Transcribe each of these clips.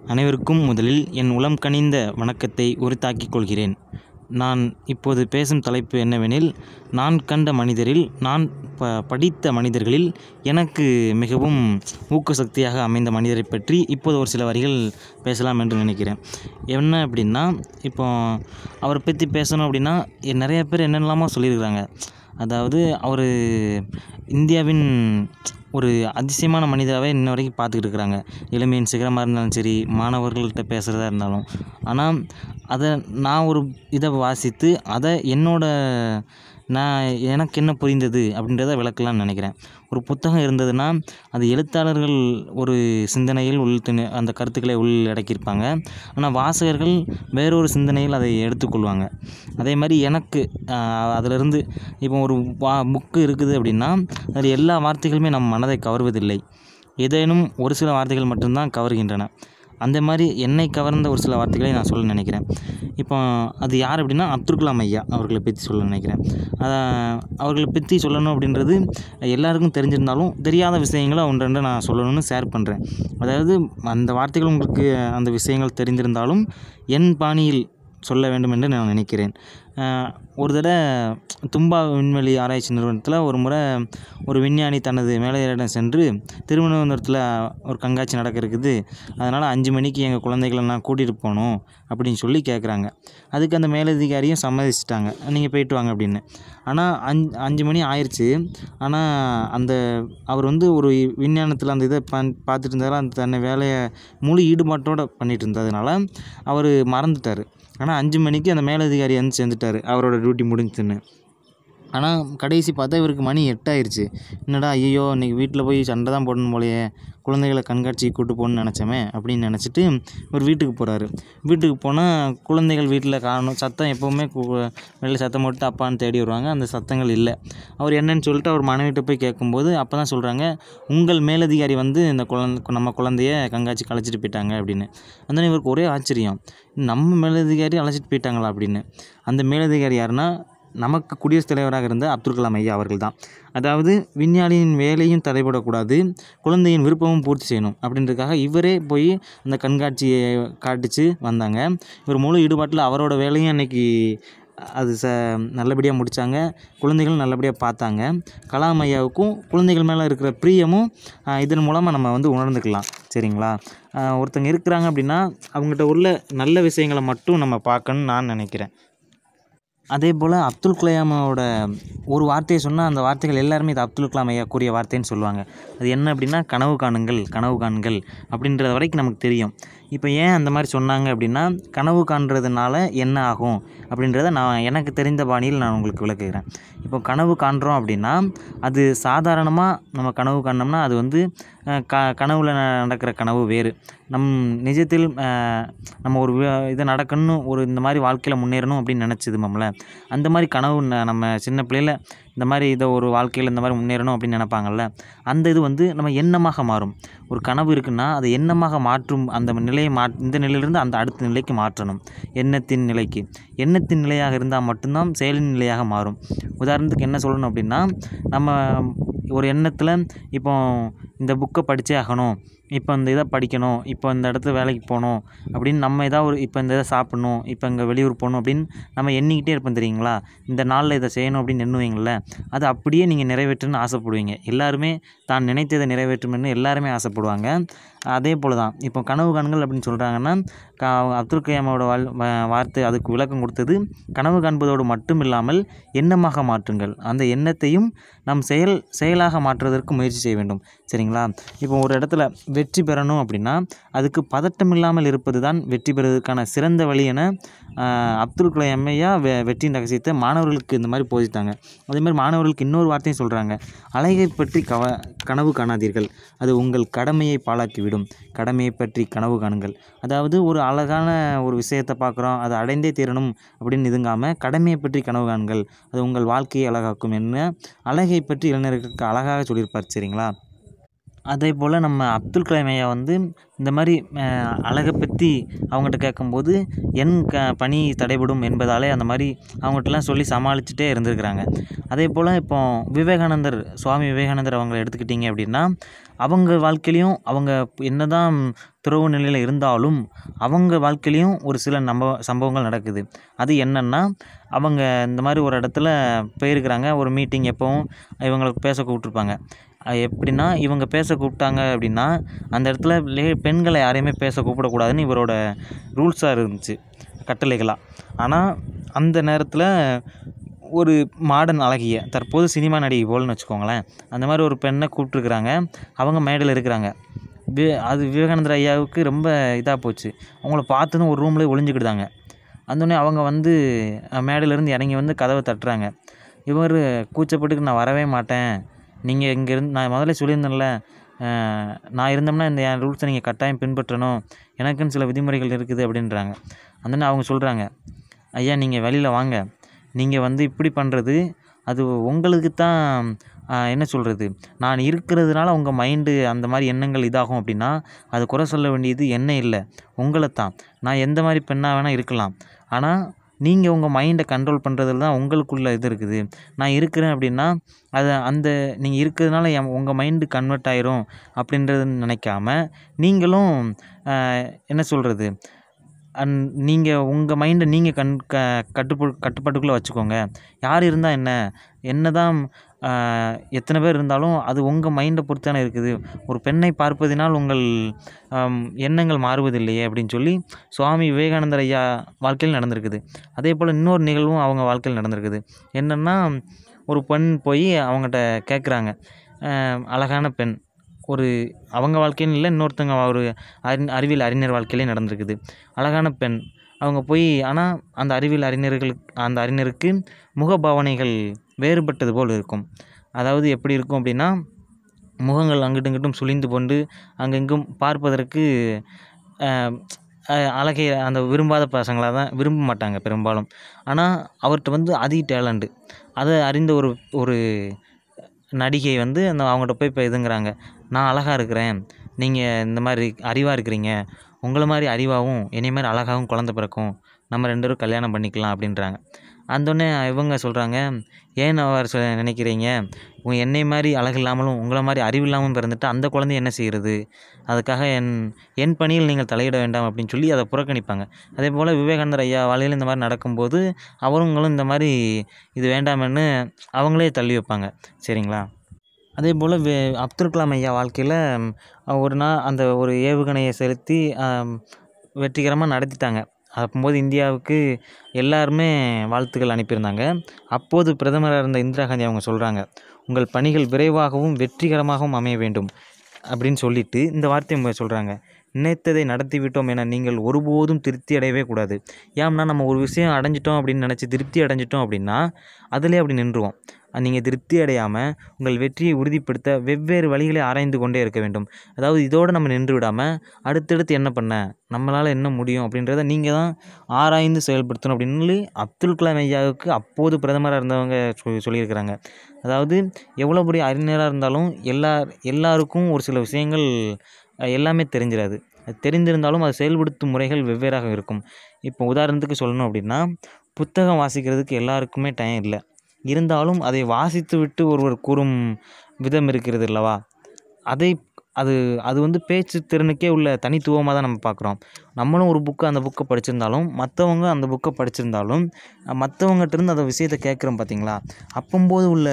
அனைவருக்கும் முதலில் என் உளம் கனிந்த வணக்கத்தை உரித்தாக்கிக் கொள்கிறேன் நான் இப்போது பேசும் தலைப்பு என்னவெனில் நான் கண்ட மனிதரில் நான் ப படித்த மனிதர்களில் எனக்கு மிகவும் ஊக்க சக்தியாக அமைந்த மனிதரை பற்றி இப்போது ஒரு சில வரிகள் பேசலாம் என்று நினைக்கிறேன் என்ன அப்படின்னா இப்போ அவரை பற்றி பேசணும் அப்படின்னா நிறைய பேர் என்னென்னலாமோ சொல்லியிருக்கிறாங்க அதாவது அவர் இந்தியாவின் ஒரு அதிசயமான மனிதராகவே இன்ன வரைக்கும் பார்த்துக்கிட்டு இருக்கிறாங்க இளமையின் சிகரமாக இருந்தாலும் சரி மாணவர்கள்கிட்ட பேசுகிறதா இருந்தாலும் ஆனால் அதை நான் ஒரு இதை வாசித்து அதை என்னோட நான் எனக்கு என்ன புரிந்தது அப்படின்றத விளக்கலாம்னு நினைக்கிறேன் ஒரு புத்தகம் இருந்ததுன்னா அது எழுத்தாளர்கள் ஒரு சிந்தனையில் உள் திணி- அந்த கருத்துக்களை உள்ளடக்கியிருப்பாங்க ஆனால் வாசகர்கள் வேறொரு சிந்தனையில் அதை எடுத்துக்கொள்வாங்க அதே மாதிரி எனக்கு ஆஹ், அதிலிருந்து இப்போ ஒரு வா புக்கு இருக்குது அப்படின்னா அதில் எல்லா வார்த்தைகளுமே நம் மனதை கவர்வதில்லை ஏதேனும் ஒரு சில வார்த்தைகள் மட்டும்தான் கவர்கின்றன அந்த மாதிரி என்னை கவர்ந்த ஒரு சில வார்த்தைகளை நான் சொல்ல நினைக்கிறேன் இப்போ அது யார் அப்படின்னா அப்துல் கலாம் ஐயா அவர்களை பற்றி சொல்ல நினைக்கிறேன் அதான் அவர்களை பற்றி சொல்லணும் அப்படின்றது எல்லாருக்கும் தெரிஞ்சிருந்தாலும் தெரியாத விஷயங்களை ஒன்று ரெண்டு நான் சொல்லணும்னு ஷேர் பண்ணுறேன் அதாவது அந்த வார்த்தைகள் உங்களுக்கு அந்த விஷயங்கள் தெரிந்திருந்தாலும் என் பாணியில் சொல்ல வேண்டும் என்று நான் நினைக்கிறேன் ஆஹ் ஒரு தடவை தும்பா விண்வெளி ஆராய்ச்சி நிறுவனத்தில் ஒரு முறை ஒரு விஞ்ஞானி தனது மேலையரிடம் சென்று திருவனந்தபுரத்தில் ஒரு கண்காட்சி நடக்க இருக்குது அதனால் அஞ்சு மணிக்கு எங்கள் குழந்தைகளை நான் கூட்டிகிட்டு போகணும் அப்படின்னு சொல்லி கேட்குறாங்க அதுக்கு அந்த மேலதிகாரியும் சம்மதிச்சிட்டாங்க நீங்கள் போயிட்டு வாங்க அப்படின்னு ஆனால் அஞ் அஞ்சு மணி ஆயிடுச்சு ஆனால் அந்த அவர் வந்து ஒரு விஞ்ஞானத்தில் அந்த இதை பண் பார்த்துட்டு இருந்தாரு அந்த தன்னை வேலையை முழு ஈடுபாட்டோடு பண்ணிட்டு இருந்ததுனால அவர் மறந்துட்டார் ஆனால் அஞ்சு மணிக்கு அந்த மேலதிகாரி வந்து சேர்ந்துட்டார் அவரோட டியூட்டி முடிஞ்சுன்னு ஆனால் கடைசி பார்த்தா இவருக்கு மணி எட்டாயிருச்சு என்னடா ஐயோ இன்னைக்கு வீட்டில் போய் சண்டை தான் போடணும் போலயே குழந்தைகளை கண்காட்சிக்கு கூட்டு போகணும்னு நினச்சோமே அப்படின்னு நினச்சிட்டு ஒரு வீட்டுக்கு போகிறாரு வீட்டுக்கு போனால் குழந்தைகள் வீட்டில் காணும் சத்தம் எப்போவுமே வெளில சத்தம் போட்டு அப்பான்னு தேடி வருவாங்க அந்த சத்தங்கள் இல்லை அவர் என்னன்னு சொல்லிட்டு அவர் மனைவிட்ட போய் கேட்கும்போது அப்போ தான் சொல்கிறாங்க உங்கள் மேலதிகாரி வந்து இந்த குழந்தை நம்ம குழந்தைய கண்காட்சிக்கு அழைச்சிட்டு போயிட்டாங்க அப்படின்னு அந்த இவருக்கு ஒரே ஆச்சரியம் நம்ம மேலதிகாரி அழைச்சிட்டு போயிட்டாங்களா அப்படின்னு அந்த மேலதிகாரி யாருன்னா நமக்கு குடியரசுத் தலைவராக இருந்த அப்துல் கலாம் ஐயா அவர்கள் தான் அதாவது விஞ்ஞானியின் வேலையும் தடைபடக்கூடாது குழந்தையின் விருப்பமும் பூர்த்தி செய்யணும் அப்படின்றதுக்காக இவரே போய் அந்த கண்காட்சியை காட்டிச்சு வந்தாங்க இவர் முழு ஈடுபாட்டில் அவரோட வேலையும் அன்னைக்கு அது ச நல்லபடியாக முடித்தாங்க குழந்தைகளும் நல்லபடியாக பார்த்தாங்க கலாம் ஐயாவுக்கும் குழந்தைகள் மேலே இருக்கிற பிரியமும் ஆஹ், இதன் மூலமாக நம்ம வந்து உணர்ந்துக்கலாம் சரிங்களா ஆஹ், ஒருத்தங்க இருக்கிறாங்க அப்படின்னா அவங்ககிட்ட உள்ள நல்ல விஷயங்களை மட்டும் நம்ம பார்க்கணும்னு நான் நினைக்கிறேன் அதே போல் அப்துல் கலாமோட ஒரு வார்த்தையை சொன்னால் அந்த வார்த்தைகள் எல்லாருமே இது அப்துல் கலாம் ஐயா கூறிய வார்த்தைன்னு சொல்லுவாங்க அது என்ன அப்படின்னா கனவு காணுங்கள் கனவு காணுங்கள் அப்படின்றது வரைக்கும் நமக்கு தெரியும் இப்போ ஏன் அந்த மாதிரி சொன்னாங்க அப்படின்னா கனவு காண்றதுனால என்ன ஆகும் அப்படின்றத நான் எனக்கு தெரிந்த பாணியில் நான் உங்களுக்கு விளக்குகிறேன் இப்போ கனவு காண்றோம் அப்படின்னா அது சாதாரணமாக நம்ம கனவு காணோம்னா அது வந்து அஹ், க கனவுல ந- நடக்கிற கனவு வேறு நம் நிஜத்தில் அஹ், நம்ம ஒரு வி- இது நடக்கணும்னு ஒரு இந்த மாதிரி வாழ்க்கையில் முன்னேறணும் அப்படின்னு நினச்சிதுமோம்ல அந்த மாதிரி கனவு ந- நம்ம சின்ன பிள்ளையில இந்த மாதிரி இதை ஒரு வாழ்க்கையில் இந்த மாதிரி முன்னேறணும் அப்படின்னு நினைப்பாங்கல்ல அந்த இது வந்து நம்ம எண்ணமாக மாறும் ஒரு கனவு இருக்குன்னா அதை எண்ணமாக மாற்றும் அந்த நிலையை மா இந்த நிலையிலிருந்து அந்த அடுத்த நிலைக்கு மாற்றணும் எண்ணத்தின் நிலைக்கு எண்ணத்தின் நிலையாக இருந்தால் மட்டும்தான் செயலின் நிலையாக மாறும் உதாரணத்துக்கு என்ன சொல்லணும் அப்படின்னா நம்ம ஒரு எண்ணத்தில் இப்போ இந்த புக்கை படித்தே ஆகணும் இப்போ இந்த இதை படிக்கணும் இப்போ இந்த இடத்துல வேலைக்கு போகணும் அப்படின்னு நம்ம ஏதாவது ஒரு இப்போ இந்த இதை சாப்பிட்ணும் இப்போ இங்கே வெளியூர் போகணும் அப்படின்னு நம்ம எண்ணிக்கிட்டே இருப்போம் தெரியுங்களா இந்த நாளில் இதை செய்யணும் அப்படின்னு எண்ணுவீங்கள்ல அது அப்படியே நீங்கள் நிறைவேற்றணும்னு ஆசைப்படுவீங்க எல்லாருமே தான் நினைத்ததை நிறைவேற்றணும்னு எல்லாருமே ஆசைப்படுவாங்க அதே போல் தான் இப்போ கனவு காண்கள் அப்படின்னு சொல்கிறாங்கன்னா க அப்துல் கலாமோட வாழ் வ- வார்த்தை அதுக்கு விளக்கம் கொடுத்தது கனவு காண்பதோடு மட்டும் இல்லாமல் எண்ணமாக மாற்றுங்கள் அந்த எண்ணத்தையும் நம் செயல் செயலாக மாற்றுவதற்கு முயற்சி செய்ய வேண்டும் சரிங்களா இப்போ ஒரு இடத்துல வெற்றி பெறணும் அப்படின்னா அதுக்கு பதட்டம் இல்லாமல் இருப்பது தான் வெற்றி பெறுவதற்கான சிறந்த வழி என ஆஹ், அப்துல் கலாம் ஐயா வெ வெற்றியின் ரகசியத்தை மாணவர்களுக்கு இந்த மாதிரி போதித்தாங்க அதே மாதிரி மாணவர்களுக்கு இன்னொரு வார்த்தையும் சொல்கிறாங்க அழகை பற்றி கவ கனவு காணாதீர்கள் அது உங்கள் கடமையை பாழாக்கிவிடும் கடமையை பற்றி கனவு காணுங்கள் அதாவது ஒரு அழகான ஒரு விஷயத்தை பார்க்குறோம் அதை அடைந்தே தீரணும் அப்படின்னு இதுங்காமல் கடமையை பற்றி கனவு காணுங்கள் அது உங்கள் வாழ்க்கையை அழகாக்கும் என்ன அழகை பற்றி இளைஞர்களுக்கு அழகாக சொல்லியிருப்பார் சரிங்களா அதே போல் நம்ம அப்துல் கலாம் ஐயா வந்து இந்த மாதிரி அழகை பற்றி அவங்ககிட்ட கேட்கும்போது என் க பணி தடைபடும் என்பதாலே அந்த மாதிரி அவங்ககிட்டலாம் சொல்லி சமாளிச்சுட்டே இருந்திருக்கிறாங்க அதே போல் இப்போ விவேகானந்தர் சுவாமி விவேகானந்தர் அவங்கள எடுத்துக்கிட்டிங்க அப்படின்னா அவங்க வாழ்க்கையிலையும் அவங்க என்னதான் துறவு நிலையில் இருந்தாலும் அவங்க வாழ்க்கையிலையும் ஒரு சில நம்ப சம்பவங்கள் நடக்குது அது என்னென்னா அவங்க இந்த மாதிரி ஒரு இடத்துல போயிருக்கிறாங்க ஒரு மீட்டிங் எப்போவும் இவங்களுக்கு பேச கூப்பிட்ருப்பாங்க அது எப்படின்னா இவங்க பேச கூப்பிட்டாங்க அப்படின்னா அந்த இடத்துல லே பெண்களை யாரையுமே பேச கூப்பிடக்கூடாதுன்னு இவரோட ரூல்ஸாக இருந்துச்சு கட்டளைகளாக ஆனால் அந்த நேரத்தில் ஒரு மாடர்ன் அழகிய தற்போது சினிமா நடிகை போல்னு வச்சுக்கோங்களேன் அந்த மாதிரி ஒரு பெண்ணை கூப்பிட்ருக்குறாங்க அவங்க மேடையில் இருக்கிறாங்க வி அது விவேகானந்தர் ஐயாவுக்கு ரொம்ப இதாக போச்சு அவங்கள பார்த்ததும் ஒரு ரூம்லேயே ஒளிஞ்சுக்கிட்டாங்க அந்தோடனே அவங்க வந்து மேடையிலேருந்து இறங்கி வந்து கதவை தட்டுறாங்க இவர் கூச்சப்பட்டுக்கு நான் வரவே மாட்டேன் நீங்கள் இங்கேருந்து நான் முதல்ல சொல்லியிருந்தேன்ல அஹ், நான் இருந்தோம்னா இந்த என் ரூல்ஸை நீங்கள் கட்டாயம் பின்பற்றணும் எனக்குன்னு சில விதிமுறைகள் இருக்குது அப்படின்றாங்க அந்த அவங்க சொல்கிறாங்க ஐயா நீங்கள் வெளியில் வாங்க நீங்கள் வந்து இப்படி பண்ணுறது அது உங்களுக்கு தான் ஆஹ், என்ன சொல்கிறது நான் இருக்கிறதுனால உங்கள் மைண்டு அந்த மாதிரி எண்ணங்கள் இதாகும் அப்படின்னா அது குறை சொல்ல வேண்டியது என்ன இல்லை உங்களை தான் நான் எந்த மாதிரி பெண்ணாக வேணால் இருக்கலாம் ஆனால் நீங்கள் உங்கள் மைண்டை கண்ட்ரோல் பண்ணுறதுல தான் உங்களுக்குள்ள இது இருக்குது நான் இருக்கிறேன் அப்படின்னா அதை அந்த நீங்கள் இருக்கிறதுனால என் உங்கள் மைண்டு கன்வெர்ட் ஆயிரும் அப்படின்றது நினைக்காம நீங்களும் ஆஹ், என்ன சொல்கிறது அந் நீங்கள் உங்கள் மைண்டை நீங்கள் கண் க கட்டுப்பு கட்டுப்பாட்டுக்குள்ளே வச்சுக்கோங்க யார் இருந்தால் என்ன என்ன தான் எத்தனை பேர் இருந்தாலும் அது உங்கள் மைண்டை பொறுத்து தானே இருக்குது ஒரு பெண்ணை பார்ப்பதினால் உங்கள் ஆம், எண்ணங்கள் மாறுவதில்லையே அப்படின்னு சொல்லி சுவாமி விவேகானந்தர் ஐயா வாழ்க்கையில் நடந்திருக்குது அதே போல் இன்னொரு நிகழ்வும் அவங்க வாழ்க்கையில் நடந்திருக்குது என்னென்னா ஒரு பெண் போய் அவங்ககிட்ட கேட்குறாங்க அழகான பெண் ஒரு அவங்க வாழ்க்கைன்னு இல்லை இன்னொருத்தங்க ஒரு அறி அறிவியல் அறிஞர் வாழ்க்கையிலே நடந்திருக்குது அழகான பெண் அவங்க போய் ஆனால் அந்த அறிவியல் அறிஞர்களுக்கு அந்த அறிஞருக்கு முகபாவனைகள் வேறுபட்டது போல் இருக்கும் அதாவது எப்படி இருக்கும் அப்படின்னா முகங்கள் அங்கிட்டும் இங்கிட்டும் சுளிந்து கொண்டு அங்கெங்கும் பார்ப்பதற்கு ஆஹ், ஆஹ், அழகை அந்த விரும்பாத பசங்களாக தான் விரும்ப மாட்டாங்க பெரும்பாலும் ஆனால் அவர்கிட்ட வந்து அதிக டேலண்ட்டு அதை அறிந்த ஒரு ஒரு நடிகை வந்து அந்த அவங்ககிட்ட போய் இப்போ இதுங்கிறாங்க நான் அழகாக இருக்கிறேன் நீங்கள் இந்த மாதிரி அறிவாக இருக்கிறீங்க உங்களை மாதிரி அறிவாகவும் என்னை மாதிரி அழகாகவும் குழந்த பிறக்கும் நம்ம ரெண்டு பேரும் கல்யாணம் பண்ணிக்கலாம் அப்படின்றாங்க அந்தோடனே இவங்க சொல்கிறாங்க ஏன் அவர் சொ நினைக்கிறீங்க உங்க என்னை மாதிரி அழகு இல்லாமலும் உங்களை மாதிரி அறிவு இல்லாமல் பிறந்துட்டு அந்த குழந்தை என்ன செய்கிறது அதுக்காக என் என் பணியில் நீங்கள் தலையிட வேண்டாம் அப்படின்னு சொல்லி அதை புறக்கணிப்பாங்க அதே போல் விவேகானந்தர் ஐயா வாழ்க்கையில் இந்த மாதிரி நடக்கும்போது அவங்களும் இந்த மாதிரி இது வேண்டாம்னு அவங்களே தள்ளி வைப்பாங்க சரிங்களா அதே போல் வே அப்துல் கலாம் ஐயா வாழ்க்கையில் ஒரு நாள் அந்த ஒரு ஏவுகணையை செலுத்தி ஆம், வெற்றிகரமாக நடத்திட்டாங்க அப்போது இந்தியாவுக்கு எல்லாருமே வாழ்த்துக்கள் அனுப்பியிருந்தாங்க அப்போது பிரதமராக இருந்த இந்திரா காந்தி அவங்க சொல்கிறாங்க உங்கள் பணிகள் விரைவாகவும் வெற்றிகரமாகவும் அமைய வேண்டும் அப்படின்னு சொல்லிட்டு இந்த வார்த்தையை சொல்கிறாங்க நினைத்ததை நடத்திவிட்டோம் என நீங்கள் ஒருபோதும் திருப்தி அடையவே கூடாது ஏன்னா நம்ம ஒரு விஷயம் அடைஞ்சிட்டோம் அப்படின்னு நினச்சி திருப்தி அடைஞ்சிட்டோம் அப்படின்னா அதிலே அப்படி நின்றுவோம் நீங்கள் திருப்தி அடையாமல் உங்கள் வெற்றியை உறுதிப்படுத்த வெவ்வேறு வழிகளை ஆராய்ந்து கொண்டே இருக்க வேண்டும் அதாவது இதோடு நம்ம நின்று விடாமல் அடுத்தடுத்து என்ன பண்ண நம்மளால் என்ன முடியும் அப்படின்றத நீங்கள் தான் ஆராய்ந்து செயல்படுத்தணும் அப்படின்னு சொல்லி அப்துல் கலாம் ஐயாவுக்கு அப்போது பிரதமராக இருந்தவங்க சொல்லி சொல்லியிருக்கிறாங்க அதாவது எவ்வளோ பெரிய அறிஞராக இருந்தாலும் எல்லார் எல்லாருக்கும் ஒரு சில விஷயங்கள் அஹ், எல்லாமே தெரிஞ்சிடாது அது தெரிந்திருந்தாலும் அதை செயல்படுத்தும் முறைகள் வெவ்வேறாக இருக்கும் இப்போ உதாரணத்துக்கு சொல்லணும் அப்படின்னா புத்தகம் வாசிக்கிறதுக்கு எல்லாருக்குமே டைம் இல்லை இருந்தாலும் அதை வாசித்து விட்டு ஒருவர் கூறும் விதம் இருக்கிறது அல்லவா அதை அது அது வந்து பேச்சு திறனுக்கே உள்ள தனித்துவமாக தான் நம்ம பார்க்குறோம் நம்மளும் ஒரு புக்கு அந்த புக்கை படிச்சிருந்தாலும் மற்றவங்க அந்த புக்கை படிச்சிருந்தாலும் மற்றவங்ககிட்டருந்து அந்த விஷயத்தை கேட்குறோம் பார்த்தீங்களா அப்பம்போது உள்ள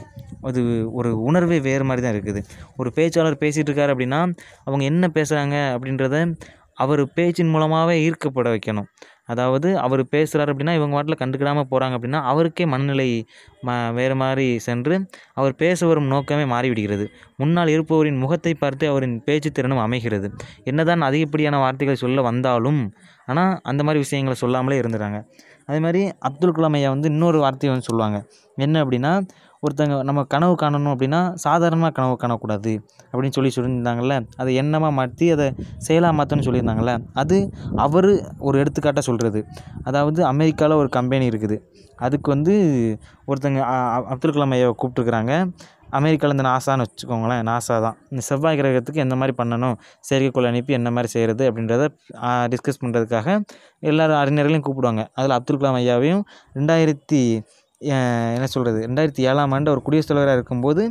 அது ஒரு உணர்வே வேறு மாதிரி தான் இருக்குது ஒரு பேச்சாளர் பேசிகிட்டு இருக்காரு அப்படின்னா அவங்க என்ன பேசுகிறாங்க அப்படின்றத அவர் பேச்சின் மூலமாகவே ஈர்க்கப்பட வைக்கணும் அதாவது அவர் பேசுகிறாரு அப்படின்னா இவங்க வாட்டில் கண்டுக்கிடாமல் போகிறாங்க அப்படின்னா அவருக்கே மனநிலை ம வேறு மாதிரி சென்று அவர் பேச வரும் நோக்கமே மாறிவிடுகிறது முன்னால் இருப்பவரின் முகத்தை பார்த்து அவரின் பேச்சு திறனும் அமைகிறது என்னதான் அதிகப்படியான வார்த்தைகளை சொல்ல வந்தாலும் ஆனால் அந்த மாதிரி விஷயங்களை சொல்லாமலே இருந்துறாங்க அதே மாதிரி அப்துல் கலாம் ஐயா வந்து இன்னொரு வார்த்தையை வந்து சொல்லுவாங்க என்ன அப்படின்னா ஒருத்தங்க நம்ம கனவு காணணும் அப்படின்னா சாதாரணமாக கனவு காணக்கூடாது அப்படின்னு சொல்லி சொல்லியிருந்தாங்கல்ல அதை எண்ணமாக மாற்றி அதை செயலாக மாற்றணும்னு சொல்லியிருந்தாங்கல்ல அது அவர் ஒரு எடுத்துக்காட்டாக சொல்கிறது அதாவது அமெரிக்காவில் ஒரு கம்பெனி இருக்குது அதுக்கு வந்து ஒருத்தங்க அ- அ- அப்துல் கலாம் ஐயாவை கூப்பிட்ருக்குறாங்க அமெரிக்காவில் இந்த நாசான்னு வச்சுக்கோங்களேன் நாசா தான் இந்த செவ்வாய் கிரகத்துக்கு எந்த மாதிரி பண்ணணும் செயற்கைக்கோள் அனுப்பி என்ன மாதிரி செய்கிறது அப்படின்றத டிஸ்கஸ் பண்ணுறதுக்காக எல்லாரும் அறிஞர்களையும் கூப்பிடுவாங்க அதில் அப்துல் கலாம் ஐயாவையும் ரெண்டாயிரத்தி அஹ், என்ன சொல்கிறது ரெண்டாயிரத்தி ஏழாம் ஆண்டு அவர் குடியரசுத் தலைவராக இருக்கும்போது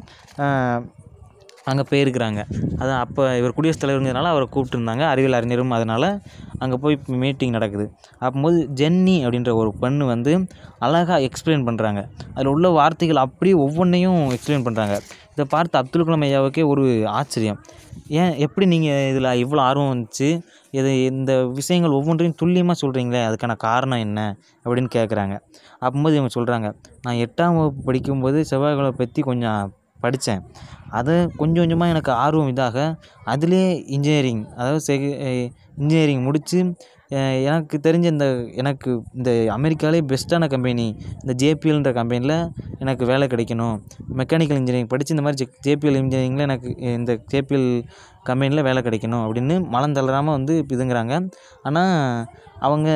அங்கே போயிருக்கிறாங்க அதான் அப்போ இவர் குடியரசுத் தலைவருங்கிறதுனால அவரை கூப்பிட்டுருந்தாங்க அறிவியல் அறிஞரும் அதனால் அங்கே போய் மீட்டிங் நடக்குது அப்போது ஜென்னி அப்படின்ற ஒரு பெண்ணு வந்து அழகாக எக்ஸ்பிளைன் பண்ணுறாங்க அதில் உள்ள வார்த்தைகள் அப்படியே ஒவ்வொன்றையும் எக்ஸ்பிளைன் பண்ணுறாங்க இதை பார்த்து அப்துல் கலாம் ஐயாவுக்கே ஒரு ஆச்சரியம் ஏன் எப்படி நீங்கள் இதில் இவ்வளோ ஆர்வம் வந்துச்சு இது இந்த விஷயங்கள் ஒவ்வொன்றையும் துல்லியமாக சொல்கிறீங்களே அதுக்கான காரணம் என்ன அப்படின்னு கேட்குறாங்க அப்போது இவங்க சொல்கிறாங்க நான் எட்டாம் வகுப்பு படிக்கும்போது செவ்வாய்க்கிழமை பற்றி கொஞ்சம் படித்தேன் அதை கொஞ்சம் கொஞ்சமாக எனக்கு ஆர்வம் இதாக அதிலே இன்ஜினியரிங் அதாவது செக இன்ஜினியரிங் முடித்து எனக்கு தெரிஞ்ச இந்த எனக்கு இந்த அமெரிக்காலே பெஸ்ட்டான கம்பெனி இந்த ஜேபிஎல்ன்ற கம்பெனியில் எனக்கு வேலை கிடைக்கணும் மெக்கானிக்கல் இன்ஜினியரிங் படித்து இந்த மாதிரி ஜே ஜேபிஎல் இன்ஜினியரிங்கில் எனக்கு இந்த ஜேபிஎல் கம்பெனியில் வேலை கிடைக்கணும் அப்படின்னு மனம் தளராமல் வந்து இதுங்கிறாங்க ஆனால் அவங்க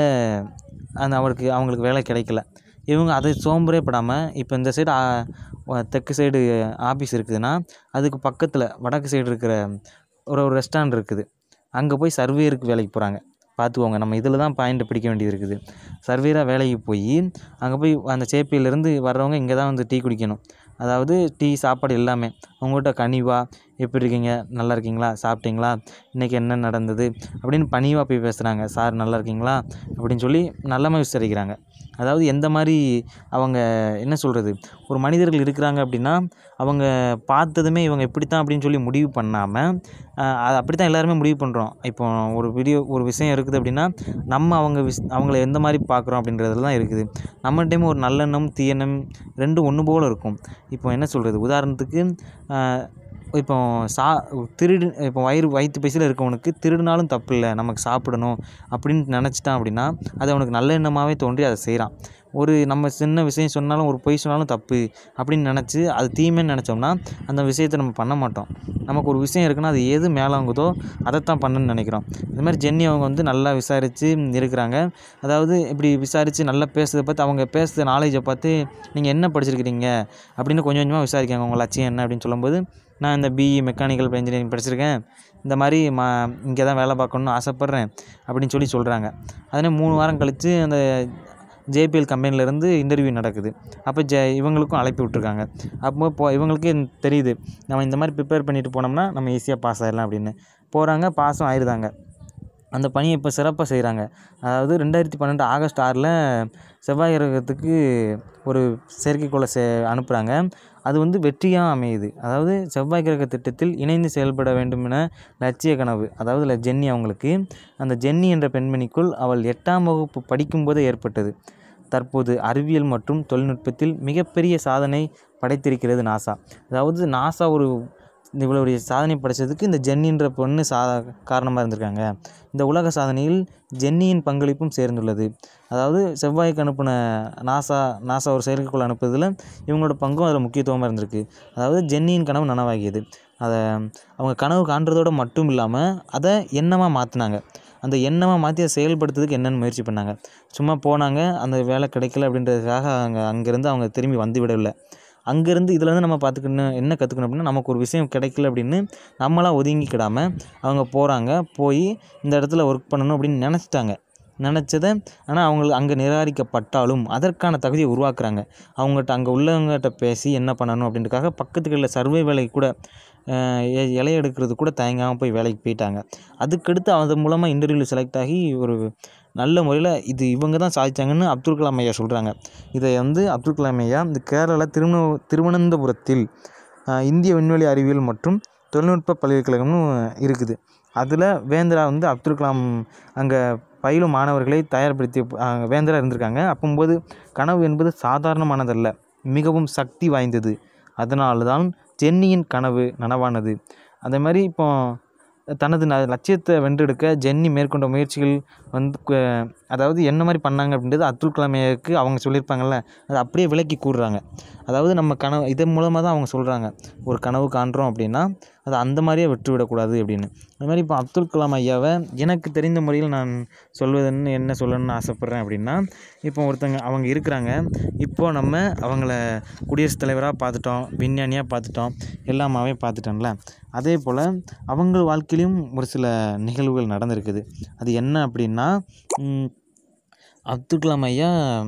அந்த அவருக்கு அவங்களுக்கு வேலை கிடைக்கல இவங்க அதை சோம்பரே படாமல் இப்போ இந்த சைடு தெற்கு சைடு ஆஃபீஸ் இருக்குதுன்னா அதுக்கு பக்கத்தில் வடக்கு சைடு இருக்கிற ஒரு ஒரு ரெஸ்டாரண்ட் இருக்குது அங்கே போய் சர்வேயருக்கு வேலைக்கு போகிறாங்க பார்த்துக்கோங்க நம்ம இதில் தான் பாயிண்ட் பிடிக்க வேண்டியது இருக்குது சர்வேராக வேலைக்கு போய் அங்கே போய் அந்த சேப்பியிலேருந்து வர்றவங்க இங்கே தான் வந்து டீ குடிக்கணும் அதாவது டீ சாப்பாடு எல்லாமே உங்கள்கிட்ட கனிவாக எப்படி இருக்கீங்க நல்லா இருக்கீங்களா சாப்பிட்டீங்களா இன்றைக்கி என்ன நடந்தது அப்படின்னு பணிவாக போய் பேசுகிறாங்க சார் நல்லா இருக்கீங்களா அப்படின்னு சொல்லி நல்லமாக விசாரிக்கிறாங்க அதாவது எந்த மாதிரி அவங்க என்ன சொல்கிறது ஒரு மனிதர்கள் இருக்கிறாங்க அப்படின்னா அவங்க பார்த்ததுமே இவங்க இப்படி தான் அப்படின்னு சொல்லி முடிவு பண்ணாமல் அது அப்படி தான் எல்லாருமே முடிவு பண்ணுறோம் இப்போ ஒரு வீடியோ ஒரு விஷயம் இருக்குது அப்படின்னா நம்ம அவங்க விஷ் அவங்கள எந்த மாதிரி பார்க்குறோம் அப்படின்றதுல தான் இருக்குது நம்மகிட்டையும் ஒரு நல்லெண்ணம் தீயெண்ணம் ரெண்டும் ஒன்று போல் இருக்கும் இப்போ என்ன சொல்கிறது உதாரணத்துக்கு ஆஹ், இப்போ சா திருடு இப்போ வயிறு வயிற்று பைசில் இருக்கவனுக்கு திருடினாலும் தப்பு இல்லை நமக்கு சாப்பிடணும் அப்படின்னு நினச்சிட்டான் அப்படின்னா அது அவனுக்கு நல்ல எண்ணமாகவே தோன்றி அதை செய்கிறான் ஒரு நம்ம சின்ன விஷயம் சொன்னாலும் ஒரு பொய் சொன்னாலும் தப்பு அப்படின்னு நினச்சி அது தீமைன்னு நினச்சோம்னா அந்த விஷயத்தை நம்ம பண்ண மாட்டோம் நமக்கு ஒரு விஷயம் இருக்குன்னா அது எது மேலாங்குதோ அதைத்தான் பண்ணணும்னு நினைக்கிறோம் இந்த மாதிரி ஜென்னி அவங்க வந்து நல்லா விசாரித்து இருக்கிறாங்க அதாவது இப்படி விசாரித்து நல்லா பேசுறதை பார்த்து அவங்க பேசுகிற நாலேஜை பார்த்து நீங்கள் என்ன படிச்சிருக்கிறீங்க அப்படின்னு கொஞ்சம் கொஞ்சமாக விசாரிக்காங்க உங்கள் லட்சியம் என்ன அப்படின்னு சொல்லும்போது நான் இந்த பிஇ மெக்கானிக்கல் இன்ஜினியரிங் படிச்சிருக்கேன் இந்த மாதிரி மா இங்கே தான் வேலை பார்க்கணுன்னு ஆசைப்பட்றேன் அப்படின்னு சொல்லி சொல்கிறாங்க அதனே மூணு வாரம் கழித்து அந்த ஜேபிஎல் கம்பெனிலேருந்து இன்டர்வியூ நடக்குது அப்போ ஜ இவங்களுக்கும் அழைப்பு விட்ருக்காங்க அப்போ இப்போ இவங்களுக்கே தெரியுது நம்ம இந்த மாதிரி ப்ரிப்பேர் பண்ணிட்டு போனோம்னா நம்ம ஈஸியாக பாஸ் ஆயிடலாம் அப்படின்னு போகிறாங்க பாஸும் ஆயிடுதாங்க அந்த பணியை இப்போ சிறப்பாக செய்கிறாங்க அதாவது ரெண்டாயிரத்தி பன்னெண்டு ஆகஸ்ட் ஆறில் செவ்வாய் கிரகத்துக்கு ஒரு செயற்கைக்கோளை செ அனுப்புகிறாங்க அது வந்து வெற்றியாக அமையுது அதாவது செவ்வாய் கிரக திட்டத்தில் இணைந்து செயல்பட வேண்டும் என லட்சிய கனவு அதாவது ல- ஜென்னி அவங்களுக்கு அந்த ஜென்னி என்ற பெண்மணிக்குள் அவள் எட்டாம் வகுப்பு படிக்கும்போதே ஏற்பட்டது தற்போது அறிவியல் மற்றும் தொழில்நுட்பத்தில் மிகப்பெரிய சாதனை படைத்திருக்கிறது நாசா அதாவது நாசா ஒரு இவ்வளோ பெரிய சாதனை படைச்சதுக்கு இந்த ஜென்னின்ற பொண்ணு சா காரணமாக இருந்திருக்காங்க இந்த உலக சாதனையில் ஜென்னியின் பங்களிப்பும் சேர்ந்துள்ளது அதாவது செவ்வாய்க்கு அனுப்பின நாசா நாசா ஒரு செயற்கைக்கோள் அனுப்புறதுல இவங்களோட பங்கும் அதில் முக்கியத்துவமாக இருந்திருக்கு அதாவது ஜென்னியின் கனவு நனவாகியது அதை அவங்க கனவு காண்றதோடு மட்டும் இல்லாமல் அதை எண்ணமாக மாற்றினாங்க அந்த எண்ணமாக மாற்றி அதை செயல்படுத்துறதுக்கு என்னென்னு முயற்சி பண்ணாங்க சும்மா போனாங்க அந்த வேலை கிடைக்கல அப்படின்றதுக்காக அங்கே அங்கேருந்து அவங்க திரும்பி வந்து விடவில்லை அங்கேருந்து இதுலேருந்து நம்ம பார்த்துக்கணும் என்ன கற்றுக்கணும் அப்படின்னா நமக்கு ஒரு விஷயம் கிடைக்கல அப்படின்னு நம்மளாக ஒதுங்கிக்கிடாமல் அவங்க போகிறாங்க போய் இந்த இடத்துல ஒர்க் பண்ணணும் அப்படின்னு நினச்சிட்டாங்க நினச்சதை ஆனால் அவங்களுக்கு அங்கே நிராகரிக்கப்பட்டாலும் அதற்கான தகுதியை உருவாக்குறாங்க அவங்ககிட்ட அங்கே உள்ளவங்ககிட்ட பேசி என்ன பண்ணணும் அப்படின்றதுக்காக பக்கத்துகளில் சர்வே வேலைக்கு கூட அஹ், இ- இலை எடுக்கிறது கூட தயங்காமல் போய் வேலைக்கு போயிட்டாங்க அதுக்கடுத்து அது மூலமாக இன்டர்வியூவில் செலக்ட் ஆகி ஒரு நல்ல முறையில் இது இவங்க தான் சாதிச்சாங்கன்னு அப்துல் கலாம் ஐயா சொல்கிறாங்க இதை வந்து அப்துல் கலாம் ஐயா இந்த கேரளா திருவன திருவனந்தபுரத்தில் அஹ், இந்திய விண்வெளி அறிவியல் மற்றும் தொழில்நுட்ப பல்கலைக்கழகம்னு இருக்குது அதில் வேந்தரா வந்து அப்துல் கலாம் அங்கே பயிலும் மாணவர்களை தயார்படுத்தி அஹ், வேந்தரா இருந்திருக்காங்க அப்போம்போது கனவு என்பது சாதாரணமானதல்ல மிகவும் சக்தி வாய்ந்தது அதனால தான் ஜென்னியின் கனவு நனவானது அதே மாதிரி இப்போ தனது ந லட்சியத்தை வென்றெடுக்க ஜென்னி மேற்கொண்ட முயற்சிகள் வந்து கு- அதாவது என்ன மாதிரி பண்ணாங்க அப்படின்றது அப்துல் கலாமையாவுக்கு அவங்க சொல்லியிருப்பாங்கல்ல அதை அப்படியே விளக்கி கூறுறாங்க அதாவது நம்ம கனவு இதன் மூலமாக தான் அவங்க சொல்கிறாங்க ஒரு கனவு காண்றோம் அப்படின்னா அதை அந்த மாதிரியே விட்டுவிடக்கூடாது அப்படின்னு அது மாதிரி இப்போ அப்துல் கலாம் ஐயாவை எனக்கு தெரிந்த முறையில் நான் சொல்வதுன்னு என்ன சொல்லணும்னு ஆசைப்பட்றேன் அப்படின்னா இப்போ ஒருத்தங்க அவங்க இருக்கிறாங்க இப்போ நம்ம அவங்கள குடியரசுத் தலைவராக பார்த்துட்டோம் விஞ்ஞானியாக பார்த்துட்டோம் எல்லாமாவே பார்த்துட்டோம்ல அதே போல் அவங்க வாழ்க்கையிலையும் ஒரு சில நிகழ்வுகள் நடந்திருக்குது அது என்ன அப்படின்னா ம், அப்துல் கலாம் ஐயா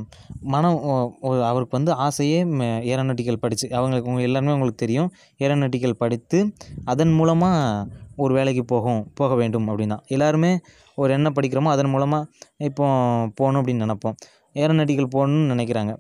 மனம் ஒ- ஒ- அவருக்கு வந்து ஆசையே ஏரோநாட்டிக்கல் படித்து அவங்களுக்கு உங்க எல்லாருமே உங்களுக்கு தெரியும் ஏரோநாட்டிக்கல் படித்து அதன் மூலமாக ஒரு வேலைக்கு போகும் போக வேண்டும் அப்படின்னா எல்லாருமே ஒரு என்ன படிக்கிறோமோ அதன் மூலமாக இப்போ போகணும் அப்படின்னு நினைப்போம் ஏரோநாட்டிக்கல் போகணும்னு நினைக்கிறாங்க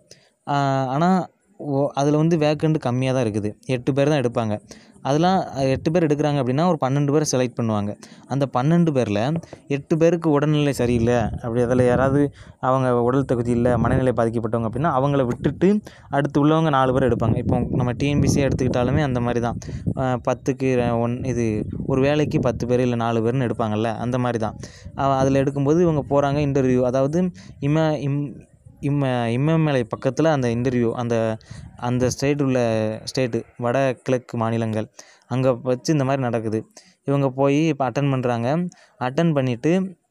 ஆனால் ஓ அதில் வந்து வேக்கண்ட் கம்மியாக தான் இருக்குது எட்டு பேர் தான் எடுப்பாங்க அதெல்லாம் அஹ், எட்டு பேர் எடுக்கிறாங்க அப்படின்னா ஒரு பன்னெண்டு பேர் செலக்ட் பண்ணுவாங்க அந்த பன்னெண்டு பேரில் எட்டு பேருக்கு உடல்நிலை சரியில்லை அப்படி அதில் யாராவது அவங்க உடல் தகுதி இல்லை மனநிலை பாதிக்கப்பட்டவங்க அப்படின்னா அவங்கள விட்டுட்டு அடுத்து உள்ளவங்க நாலு பேர் எடுப்பாங்க இப்போ நம்ம டிஎன்பிசி எடுத்துக்கிட்டாலுமே அந்த மாதிரி தான் அஹ், பத்துக்கு ரெ- ஒன் இது ஒரு வேலைக்கு பத்து பேர் இல்லை நாலு பேர்னு எடுப்பாங்கல்ல அந்த மாதிரி தான் அதில் எடுக்கும்போது இவங்க போகிறாங்க இன்டர்வியூ அதாவது இம இம் இம்ம இமயமலை பக்கத்தில் அந்த இன்டர்வியூ அந்த அந்த ஸ்டேட் உள்ள ஸ்டேட்டு வட கிழக்கு மாநிலங்கள் அங்கே வச்சு இந்த மாதிரி நடக்குது இவங்க போய் இப்போ அட்டன் பண்ணுறாங்க அட்டன் பண்ணிவிட்டு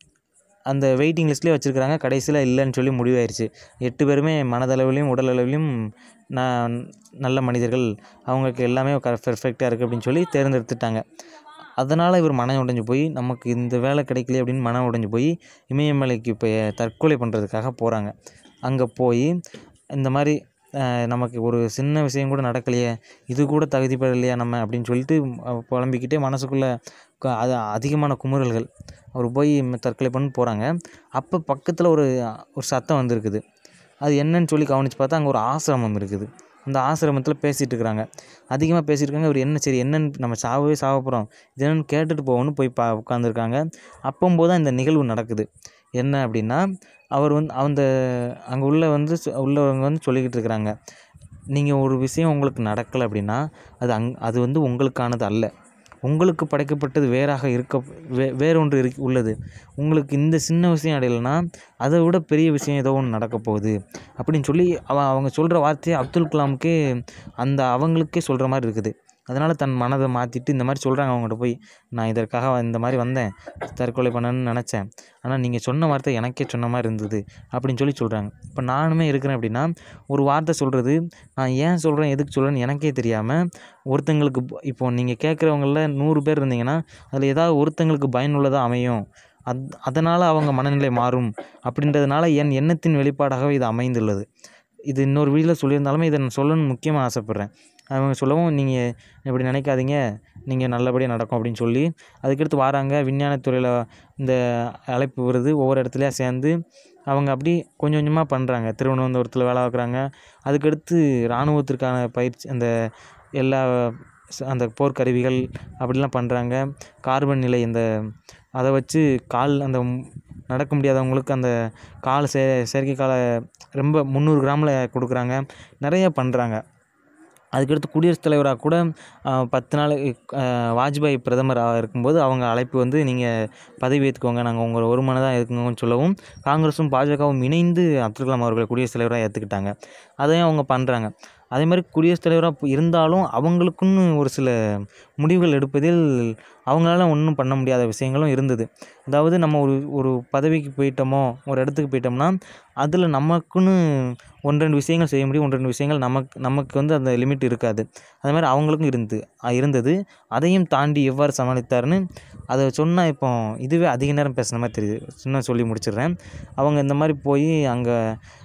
அந்த வெயிட்டிங் லிஸ்ட்லேயே வச்சுருக்காங்க கடைசியில் இல்லைன்னு சொல்லி முடிவாயிருச்சு எட்டு பேருமே மனதளவிலையும் உடல் அளவிலையும் நான் நல்ல மனிதர்கள் அவங்களுக்கு எல்லாமே பெர்ஃபெக்டாக இருக்குது அப்படின்னு சொல்லி தேர்ந்தெடுத்துட்டாங்க அதனால் இவர் மனம் உடைஞ்சு போய் நமக்கு இந்த வேலை கிடைக்கலையே அப்படின்னு மனம் உடைஞ்சு போய் இமயமலைக்கு இப்போ தற்கொலை பண்ணுறதுக்காக போகிறாங்க அங்கே போய் இந்த மாதிரி அஹ், நமக்கு ஒரு சின்ன விஷயம் கூட நடக்கலையே இது கூட தகுதி பெறலையா நம்ம அப்படின்னு சொல்லிட்டு அஹ், புலம்பிக்கிட்டே மனசுக்குள்ளே க- அது அதிகமான குமுறல்கள் அவர் போய் ம- தற்கொலை பண்ண போகிறாங்க அப்போ பக்கத்தில் ஒரு ஒரு சத்தம் வந்திருக்குது அது என்னன்னு சொல்லி கவனித்து பார்த்தா அங்கே ஒரு ஆசிரமம் இருக்குது அந்த ஆசிரமத்தில் பேசிகிட்டு இருக்கிறாங்க அதிகமாக பேசியிருக்காங்க இவர் என்ன சரி என்னன்னு நம்ம சாவவே சாவ போகிறோம் இது என்னன்னு கேட்டுட்டு போகணும்னு போய் பா உட்காந்துருக்காங்க அப்போம்போது தான் இந்த நிகழ்வு நடக்குது என்ன அப்படின்னா அவர் வந்து அந்த அங்கே உள்ள வந்து சொ- உள்ளவங்க வந்து சொல்லிக்கிட்டு இருக்கிறாங்க நீங்கள் ஒரு விஷயம் உங்களுக்கு நடக்கலை அப்படின்னா அது அங் அது வந்து உங்களுக்கானது அல்ல உங்களுக்கு படைக்கப்பட்டது வேறாக இருக்க வே வேறொன்று இருக்கு உள்ளது உங்களுக்கு இந்த சின்ன விஷயம் அடையலைன்னா அதை விட பெரிய விஷயம் ஏதோ ஒன்று நடக்க போகுது அப்படின்னு சொல்லி அவ அவங்க சொல்கிற வார்த்தையை அப்துல் கலாமுக்கே அந்த அவங்களுக்கே சொல்கிற மாதிரி இருக்குது அதனால் தன் மனதை மாற்றிட்டு இந்த மாதிரி சொல்கிறாங்க அவங்ககிட்ட போய் நான் இதற்காக இந்த மாதிரி வந்தேன் தற்கொலை பண்ணணும்னு நினச்சேன் ஆனால் நீங்கள் சொன்ன வார்த்தை எனக்கே சொன்ன மாதிரி இருந்தது அப்படின்னு சொல்லி சொல்கிறாங்க இப்போ நானுமே இருக்கிறேன் அப்படின்னா ஒரு வார்த்தை சொல்கிறது நான் ஏன் சொல்கிறேன் எதுக்கு சொல்கிறேன்னு எனக்கே தெரியாமல் ஒருத்தங்களுக்கு ப- இப்போ நீங்கள் கேட்குறவங்கள நூறு பேர் இருந்தீங்கன்னா அதில் ஏதாவது ஒருத்தங்களுக்கு பயனுள்ளதாக அமையும் அத் அதனால் அவங்க மனநிலை மாறும் அப்படின்றதுனால என் எண்ணத்தின் வெளிப்பாடாகவே இது அமைந்துள்ளது இது இன்னொரு வீடியோவில் சொல்லியிருந்தாலுமே இதை நான் சொல்லணும்னு முக்கியமாக ஆசைப்பட்றேன் அவங்க சொல்லவும் நீங்கள் இப்படி நினைக்காதீங்க நீங்கள் நல்லபடியாக நடக்கும் அப்படின்னு சொல்லி அதுக்கடுத்து வராங்க விஞ்ஞானத்துறையில் இந்த அழைப்பு வருது ஒவ்வொரு இடத்துலையா சேர்ந்து அவங்க அப்படி கொஞ்சம் கொஞ்சமாக பண்ணுறாங்க திருவனந்தபுரத்தில் வேலை பார்க்குறாங்க அதுக்கடுத்து இராணுவத்திற்கான பயிற்சி அந்த எல்லா ச- அந்த போர்க்கருவிகள் அப்படிலாம் பண்ணுறாங்க கார்பன் நிலை இந்த அதை வச்சு கால் அந்த ம்- நடக்க முடியாதவங்களுக்கு அந்த கால் சே செயற்கை காலை ரொம்ப முந்நூறு கிராமில் கொடுக்குறாங்க நிறைய பண்ணுறாங்க அதுக்கடுத்து குடியரசுத் தலைவராக கூட ஆஹ், பத்து நாள் ஆஹ், வாஜ்பாய் பிரதமராக இருக்கும்போது அவங்க அழைப்பு வந்து நீங்கள் பதவி ஏற்றுக்கோங்க நாங்கள் உங்களை ஒரு மனதாக இருக்குங்கன்னு சொல்லவும் காங்கிரஸும் பாஜகவும் இணைந்து அப்துல் கலாம் அவர்களை குடியரசுத் தலைவராக ஏற்றுக்கிட்டாங்க அதையும் அவங்க பண்ணுறாங்க அதே மாதிரி குடியரசுத் தலைவராக இருந்தாலும் அவங்களுக்குன்னு ஒரு சில முடிவுகள் எடுப்பதில் அவங்களால ஒன்றும் பண்ண முடியாத விஷயங்களும் இருந்தது அதாவது நம்ம ஒரு ஒரு பதவிக்கு போயிட்டோமோ ஒரு இடத்துக்கு போயிட்டோம்னா அதில் நமக்குன்னு ஒன்று ரெண்டு விஷயங்கள் செய்ய முடியும் ஒன்று ரெண்டு விஷயங்கள் நமக்கு நமக்கு வந்து அந்த லிமிட் இருக்காது அது மாதிரி அவங்களுக்கும் இருந்து அஹ் இருந்தது அதையும் தாண்டி எவ்வாறு சமாளித்தாருன்னு அதை சொன்னால் இப்போ இதுவே அதிக நேரம் பேசுன மாதிரி தெரியுது சின்ன சொல்லி முடிச்சிடுறேன் அவங்க இந்த மாதிரி போய் அங்கே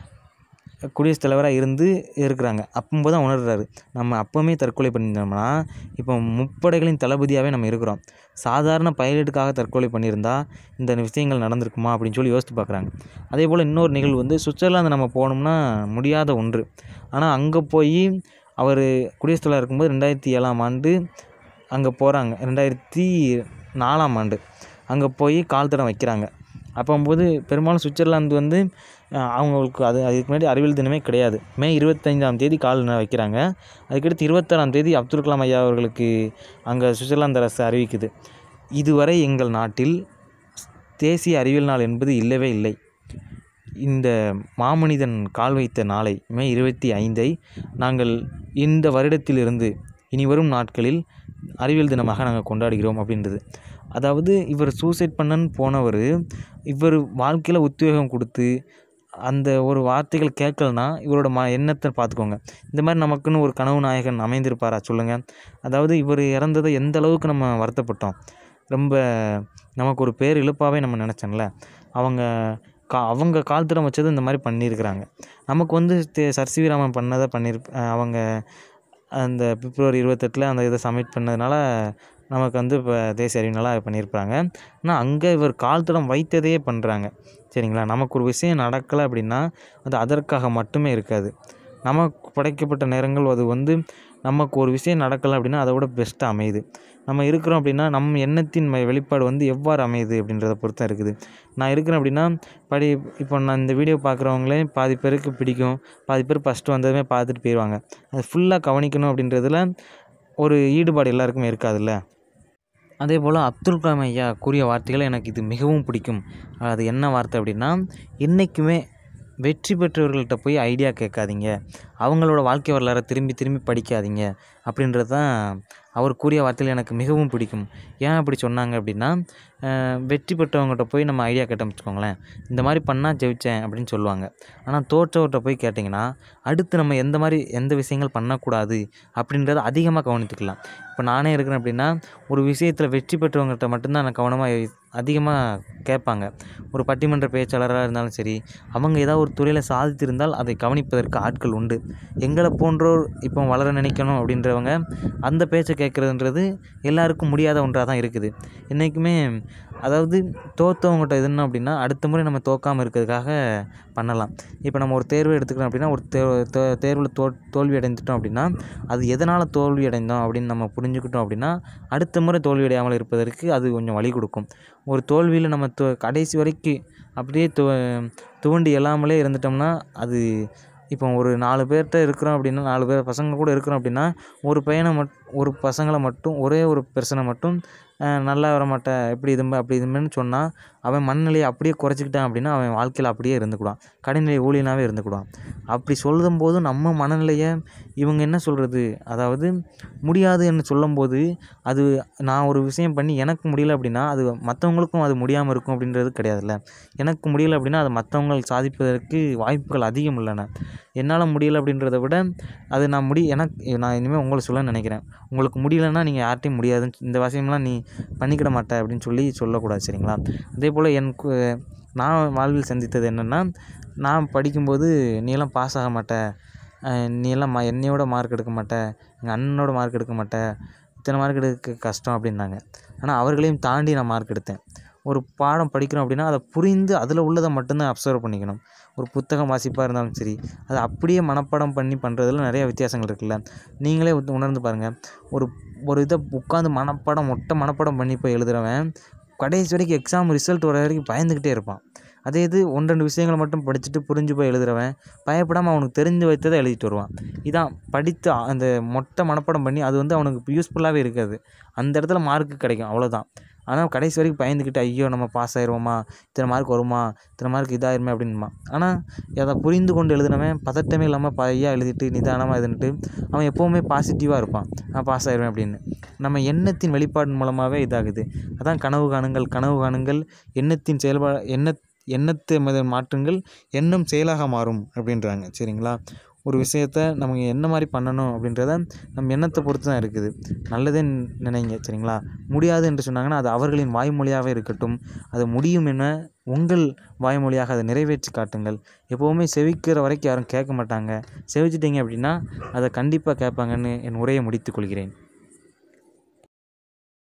குடியரசுத் தலைவராக இருந்து இருக்கிறாங்க அப்போது தான் உணர்றாரு நம்ம அப்போவுமே தற்கொலை பண்ணியிருந்தோம்னா இப்போ முப்படைகளின் தளபதியாகவே நம்ம இருக்கிறோம் சாதாரண பைலட்டுக்காக தற்கொலை பண்ணியிருந்தா இந்த விஷயங்கள் நடந்திருக்குமா அப்படின்னு சொல்லி யோசித்து பார்க்குறாங்க அதே போல் இன்னொரு நிகழ்வு வந்து சுவிட்சர்லாந்து நம்ம போனோம்னா முடியாத ஒன்று ஆனால் அங்கே போய் அவர் குடியரசுத் தலைவராக இருக்கும்போது ரெண்டாயிரத்தி ஏழாம் ஆண்டு அங்கே போகிறாங்க ரெண்டாயிரத்தி நாலாம் ஆண்டு அங்கே போய் கால் தடம் வைக்கிறாங்க அப்போம்போது பெரும்பாலும் சுவிட்சர்லாந்து வந்து அஹ், அவங்களுக்கு அது அதுக்கு முன்னாடி அறிவியல் தினமே கிடையாது மே இருபத்தைந்தாம் தேதி கால் ந- வைக்கிறாங்க அதுக்கடுத்து இருபத்தாறாம் தேதி அப்துல் கலாம் ஐயா அவர்களுக்கு அங்கே சுவிட்சர்லாந்து அரசு அறிவிக்குது இதுவரை எங்கள் நாட்டில் தேசிய அறிவியல் நாள் என்பது இல்லவே இல்லை இந்த மாமனிதன் கால் வைத்த நாளை மே இருபத்தி ஐந்தை நாங்கள் இந்த வருடத்திலிருந்து இனி வரும் நாட்களில் அறிவியல் தினமாக நாங்கள் கொண்டாடுகிறோம் அப்படின்றது அதாவது இவர் சூசைட் பண்ணன்னு போனவர் இவர் வாழ்க்கையில் உத்வேகம் கொடுத்து அந்த ஒரு வார்த்தைகள் கேட்கலனா இவரோட ம எண்ணத்தை பார்த்துக்கோங்க இந்த மாதிரி நமக்குன்னு ஒரு கனவு நாயகன் அமைந்திருப்பாரா சொல்லுங்கள் அதாவது இவர் இறந்ததை எந்த அளவுக்கு நம்ம வருத்தப்பட்டோம் ரொம்ப நமக்கு ஒரு பேர் இழப்பாகவே நம்ம நினச்சோம்ல அவங்க கா அவங்க கால் தடம் வச்சது இந்த மாதிரி பண்ணியிருக்கிறாங்க நமக்கு வந்து தே சர் சி வி ராமன் பண்ணதை பண்ணியிருப் அவங்க அந்த பிப்ரவரி இருபத்தெட்டில் அந்த இதை சப்மிட் பண்ணதுனால நமக்கு வந்து இப்போ தேசிய அறிவு நாளாக பண்ணியிருப்பாங்க ஆனால் அங்கே இவர் கால் தடம் வைத்ததையே பண்ணுறாங்க சரிங்களா நமக்கு ஒரு விஷயம் நடக்கலை அப்படின்னா அது அதற்காக மட்டுமே இருக்காது நமக்கு படைக்கப்பட்ட நேரங்கள் அது வந்து நமக்கு ஒரு விஷயம் நடக்கலை அப்படின்னா அதை விட பெஸ்ட்டாக அமையுது நம்ம இருக்கிறோம் அப்படின்னா நம்ம எண்ணத்தின் ம- வெளிப்பாடு வந்து எவ்வாறு அமையுது அப்படின்றத பொறுத்து தான் இருக்குது நான் இருக்கிறேன் அப்படின்னா படி இப்போ நான் இந்த வீடியோ பார்க்குறவங்களே பாதி பேருக்கு பிடிக்கும் பாதி பேர் ஃபஸ்ட்டு வந்ததுமே பார்த்துட்டு போயிடுவாங்க அது ஃபுல்லாக கவனிக்கணும் அப்படின்றதுல ஒரு ஈடுபாடு எல்லாருக்குமே இருக்காதுல்ல அதே போல் அப்துல் கலாம் ஐயா கூறிய வார்த்தைகள் எனக்கு இது மிகவும் பிடிக்கும் அது என்ன வார்த்தை அப்படின்னா என்றைக்குமே வெற்றி பெற்றவர்கள்ட்ட போய் ஐடியா கேட்காதீங்க அவங்களோட வாழ்க்கை வரலாறை திரும்பி திரும்பி படிக்காதீங்க அப்படின்றது தான் அவர் கூறிய வார்த்தைகள் எனக்கு மிகவும் பிடிக்கும் ஏன் அப்படி சொன்னாங்க அப்படின்னா அஹ், வெற்றி பெற்றவங்ககிட்ட போய் நம்ம ஐடியா கேட்டோம் வச்சுக்கோங்களேன் இந்த மாதிரி பண்ணால் ஜெயித்தேன் அப்படின்னு சொல்லுவாங்க ஆனால் தோற்றவர்கிட்ட போய் கேட்டிங்கன்னா அடுத்து நம்ம எந்த மாதிரி எந்த விஷயங்கள் பண்ணக்கூடாது அப்படின்றத அதிகமாக கவனித்துக்கலாம் இப்போ நானே இருக்கிறேன் அப்படின்னா ஒரு விஷயத்தில் வெற்றி பெற்றவங்ககிட்ட மட்டும்தான் நான் கவனமாக அதிகமாக கேட்பாங்க ஒரு பட்டிமன்ற பேச்சாளராக இருந்தாலும் சரி அவங்க ஏதாவது ஒரு துறையில் சாதித்திருந்தால் அதை கவனிப்பதற்கு ஆட்கள் உண்டு எங்களை போன்றோர் இப்போ வளர நினைக்கணும் அப்படின்றவங்க அந்த பேச்சை கேட்குறதுன்றது எல்லாருக்கும் முடியாத ஒன்றாக தான் இருக்குது என்றைக்குமே அதாவது தோற்றவங்ககிட்ட இது என்ன அப்படின்னா அடுத்த முறை நம்ம தோக்காமல் இருக்கிறதுக்காக பண்ணலாம் இப்போ நம்ம ஒரு தேர்வு எடுத்துக்கிறோம் அப்படின்னா ஒரு தே தே- தேர்வில் தோ தோல்வி அடைந்துட்டோம் அப்படின்னா அது எதனால் தோல்வி அடைந்தோம் அப்படின்னு நம்ம புரிஞ்சுக்கிட்டோம் அப்படின்னா அடுத்த முறை தோல்வி அடையாமல் இருப்பதற்கு அது கொஞ்சம் வழி கொடுக்கும் ஒரு தோல்வியில் நம்ம தோ கடைசி வரைக்கும் அப்படியே து துவண்டி இல்லாமலே இருந்துட்டோம்னா அது இப்போ ஒரு நாலு பேர்கிட்ட இருக்கிறோம் அப்படின்னா நாலு பேர் பசங்க கூட இருக்கிறோம் அப்படின்னா ஒரு பையனை மட் ஒரு பசங்களை மட்டும் ஒரே ஒரு பெர்சனை மட்டும் அஹ், நல்லா வர மாட்டேன் இப்படி இதுமே அப்படி இதுமேன்னு சொன்னால் அவன் மனநிலையை அப்படியே குறைச்சிக்கிட்டான் அப்படின்னா அவன் வாழ்க்கையில் அப்படியே இருந்துக்கிடுவான் கடைநிலை ஊழியனாகவே இருந்துக்கிடுவான் அப்படி சொல்லும் போது நம்ம மனநிலையை இவங்க என்ன சொல்கிறது அதாவது முடியாதுன்னு சொல்லும்போது அது நான் ஒரு விஷயம் பண்ணி எனக்கு முடியல அப்படின்னா அது மற்றவங்களுக்கும் அது முடியாமல் இருக்கும் அப்படின்றது கிடையாதுல்ல எனக்கு முடியல அப்படின்னா அது மற்றவங்க சாதிப்பதற்கு வாய்ப்புகள் அதிகம் உள்ளன என்னால் முடியல அப்படின்றத விட அது நான் முடி எனக்கு நான் இனிமேல் உங்களை சொல்ல நினைக்கிறேன் உங்களுக்கு முடியலன்னா நீங்கள் யார்ட்டையும் முடியாதுன்னு இந்த விஷயம்லாம் நீ பண்ணிக்கிட மாட்ட அப்படின்னு சொல்லி சொல்லக்கூடாது சரிங்களா அதே போல் எனக்கு நான் வாழ்வில் சந்தித்தது என்னென்னா நான் படிக்கும்போது நீ எல்லாம் பாஸ் ஆக மாட்ட அஹ் நீ எல்லாம் ம என்னையோட மார்க் எடுக்க மாட்ட எங்கள் அண்ணனோட மார்க் எடுக்க மாட்ட இத்தனை மார்க் எடுக்க கஷ்டம் அப்படின்னாங்க ஆனால் அவர்களையும் தாண்டி நான் மார்க் எடுத்தேன் ஒரு பாடம் படிக்கிறோம் அப்படின்னா அதை புரிந்து அதில் உள்ளதை மட்டும்தான் அப்சர்வ் பண்ணிக்கணும் ஒரு புத்தகம் வாசிப்பாக இருந்தாலும் சரி அதை அப்படியே மனப்பாடம் பண்ணி பண்ணுறதுல நிறைய வித்தியாசங்கள் இருக்குல்ல நீங்களே உத்து- உணர்ந்து பாருங்கள் ஒரு ஒரு இதை உட்காந்து மனப்பாடம் மொட்டை மனப்பாடம் பண்ணி போய் எழுதுறவன் கடைசி வரைக்கும் எக்ஸாம் ரிசல்ட் வர வரைக்கும் பயந்துக்கிட்டே இருப்பான் அதே இது ஒன்று ரெண்டு விஷயங்களை மட்டும் படிச்சுட்டு புரிஞ்சு போய் எழுதுறவன் பயப்படாமல் அவனுக்கு தெரிஞ்சு வைத்ததை எழுதிட்டு வருவான் இதான் படித்து அ- அந்த மொட்டை மனப்பாடம் பண்ணி அது வந்து அவனுக்கு யூஸ்ஃபுல்லாகவே இருக்காது அந்த இடத்துல மார்க்கு கிடைக்கும் அவ்வளோதான் ஆனால் கடைசி வரைக்கும் பயந்துக்கிட்டு ஐயோ நம்ம பாஸ் ஆயிடுவோமா இத்தனை மார்க் வருமா இத்தனை மார்க் இதாயிருமே அப்படின்மா ஆனால் அதை புரிந்து கொண்டு எழுதினவன் பதட்டமே இல்லாமல் பையா எழுதிட்டு நிதானமாக எழுதிட்டு அவன் எப்போவுமே பாசிட்டிவாக இருப்பான் நான் பாஸ் ஆயிடுவேன் அப்படின்னு நம்ம எண்ணத்தின் வெளிப்பாடு மூலமாகவே இதாகுது அதான் கனவு காணுங்கள் கனவு காணுங்கள் எண்ணத்தின் செயல்பா எண்ண எண்ணத்தை மத மாற்றுங்கள் எண்ணம் செயலாக மாறும் அப்படின்றாங்க சரிங்களா ஒரு விஷயத்த நம்ம என்ன மாதிரி பண்ணணும் அப்படின்றத நம்ம எண்ணத்தை பொறுத்து தான் இருக்குது நல்லதே நி- நினைங்க சரிங்களா முடியாது என்று சொன்னாங்கன்னா அது அவர்களின் வாய்மொழியாகவே இருக்கட்டும் அது முடியும் என உங்கள் வாய்மொழியாக அதை நிறைவேற்றி காட்டுங்கள் எப்போவுமே செவிக்கிற வரைக்கும் யாரும் கேட்க மாட்டாங்க செவிச்சிட்டிங்க அப்படின்னா அதை கண்டிப்பாக கேட்பாங்கன்னு என் உரையை முடித்துக் கொள்கிறேன்